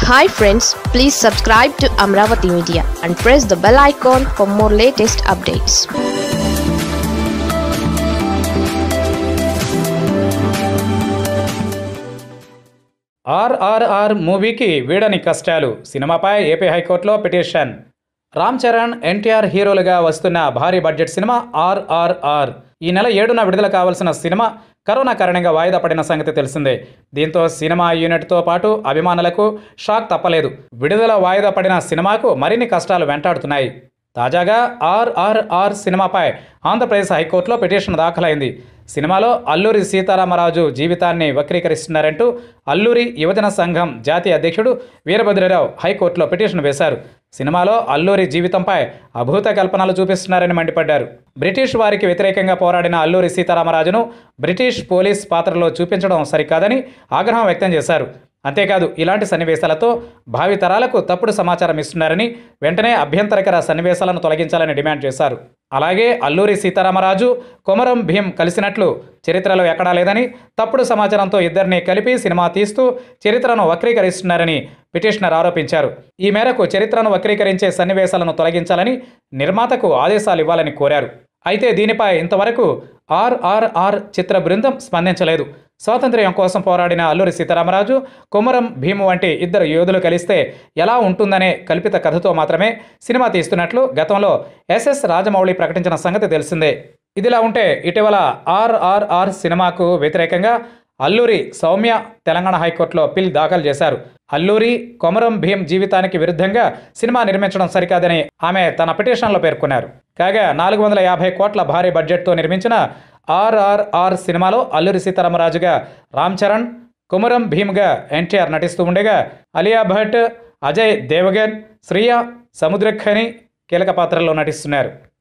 hi friends please subscribe to Amaravati media and press the bell icon for more latest updates RRR మూవీకి వీడని కష్టాలు సినిమాపై AP హైకోర్టులో petition Ram Charan NTR హీరోలుగా వస్తున్న భారీ బడ్జెట్ సినిమా ఆర్ఆర్ఆర్ ఈ నెల ఏడున విడుదల కావాల్సిన సినిమా కరోనా కారణంగా వాయిదా పడిన సంగతి తెలిసిందే దీంతో సినిమా యూనిట్తో పాటు అభిమానులకు షాక్ తప్పలేదు విడుదల వాయిదా పడిన సినిమాకు మరిన్ని కష్టాలు వెంటాడుతున్నాయి తాజాగా ఆర్ఆర్ఆర్ సినిమాపై ఆంధ్రప్రదేశ్ హైకోర్టులో పిటిషన్ దాఖలైంది సినిమాలో అల్లూరి సీతారామరాజు జీవితాన్ని వక్రీకరిస్తున్నారంటూ అల్లూరి యువజన సంఘం జాతీయ అధ్యక్షుడు వీరభద్రరావు హైకోర్టులో పిటిషన్ వేశారు సినిమాలో అల్లూరి జీవితంపై అభూత కల్పనలు చూపిస్తున్నారని మండిపడ్డారు బ్రిటిష్ వారికి వ్యతిరేకంగా పోరాడిన అల్లూరి సీతారామరాజును బ్రిటిష్ పోలీస్ పాత్రలో చూపించడం సరికాదని ఆగ్రహం వ్యక్తం చేశారు అంతేకాదు ఇలాంటి సన్నివేశాలతో భావి తరాలకు తప్పుడు సమాచారం ఇస్తున్నారని వెంటనే అభ్యంతరకర సన్నివేశాలను తొలగించాలని డిమాండ్ చేశారు అలాగే అల్లూరి సీతారామరాజు కొమరం భీం కలిసినట్లు చరిత్రలో ఎక్కడా లేదని తప్పుడు సమాచారంతో ఇద్దరిని కలిపి సినిమా తీస్తూ చరిత్రను వక్రీకరిస్తున్నారని పిటిషనర్ ఆరోపించారు ఈ మేరకు చరిత్రను వక్రీకరించే సన్నివేశాలను తొలగించాలని నిర్మాతకు ఆదేశాలు ఇవ్వాలని కోరారు అయితే దీనిపై ఇంతవరకు ఆర్ఆర్ఆర్ చిత్ర బృందం స్పందించలేదు స్వాతంత్ర్యం కోసం పోరాడిన అల్లూరి సీతారామరాజు కొమరం భీము వంటి ఇద్దరు యోధులు కలిస్తే ఎలా ఉంటుందనే కల్పిత కథతో మాత్రమే సినిమా తీస్తున్నట్లు గతంలో ఎస్ఎస్ రాజమౌళి ప్రకటించిన సంగతి తెలిసిందే ఇదిలా ఉంటే ఇటీవల ఆర్ఆర్ఆర్ సినిమాకు వ్యతిరేకంగా అల్లూరి సౌమ్య తెలంగాణ హైకోర్టులో పిల్ దాఖలు చేశారు అల్లూరి కొమరం భీం జీవితానికి విరుద్ధంగా సినిమా నిర్మించడం సరికాదని ఆమె తన పిటిషన్లో పేర్కొన్నారు కాగా నాలుగు వందల యాభై కోట్ల భారీ బడ్జెట్తో నిర్మించిన ఆర్ఆర్ఆర్ సినిమాలో అల్లూరి సీతారామరాజుగా రామ్ చరణ్ కొమరం భీమ్గా ఎన్టీఆర్ నటిస్తూ ఉండగా అలియా భట్ అజయ్ దేవగన్ శ్రియా సముద్రఖని కీలక పాత్రల్లో నటిస్తున్నారు